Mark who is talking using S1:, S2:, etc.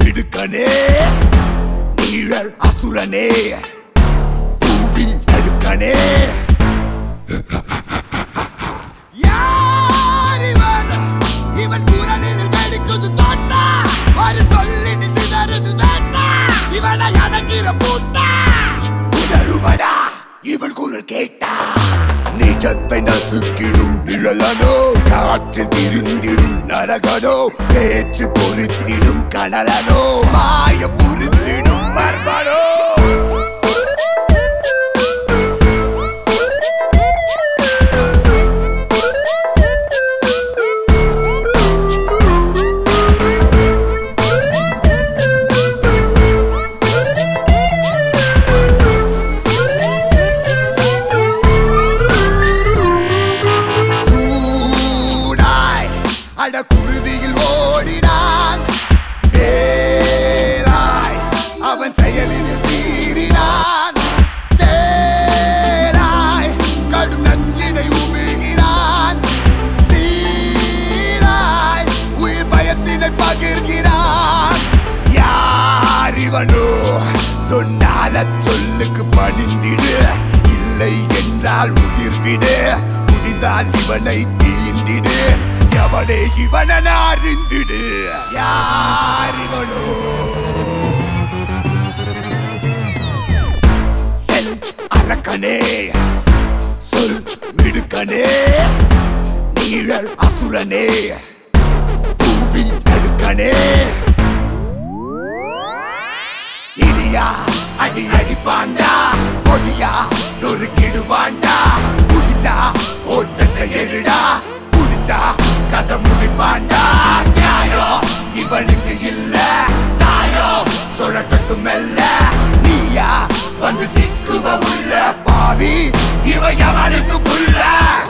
S1: மிடுக்கனே நீழல் அசுரனே பூவின் தடுக்கனே யார் இவன்? இவன் குரலில் வெடிக்குது தோட்டா. ஒரு சொல்லில் சிதறுது வேட்டா. இவனை அடக்கிற பூட்டா. உதறுவதா இவன் குரல் கேட்டா நிஜத்தை நசுக்கிடும் நிழலனோ காற்றில் திருந்திடும் நரகனோ பேச்சு பொருத்திடும் கனலனோ மாய புரிந்திடும் மர்மனோ சூடாய் அட குருதியில் ஓடினான் வேலாய் அவன் செயலில் சீறினான் தேராய் கடும் நஞ்சினை உமிழ்கிறான் சீராய் உயிர் பயத்தினை பகிர்கிறான் யார் இவனோ சொன்னால சொல்லுக்கு பணிந்திடு இல்லை என்றால் உயிர் விடு முடிந்தால் இவனை தீண்டிடு எவனே இவன அறிந்திடு யார் இவனோ செல் அரக்கனே சொல் மிடுக்கனே நீழல் அசுரனே பூவில் தடுக்கனே இடியா அடி அடிப்பாண்டா பொடியா நொறுக்கிடுவாண்டா புடிச்சா ஓட்டத்தை எடுடா புடிச்சா கதை முடிப்பாண்டா நியாயம் இவனுக்கு இல்ல தாயோ சொல்லட்டும் மெல்ல நீயா வந்து சிக்குவ உள்ள பாவி இவ எவனுக்கு புள்ள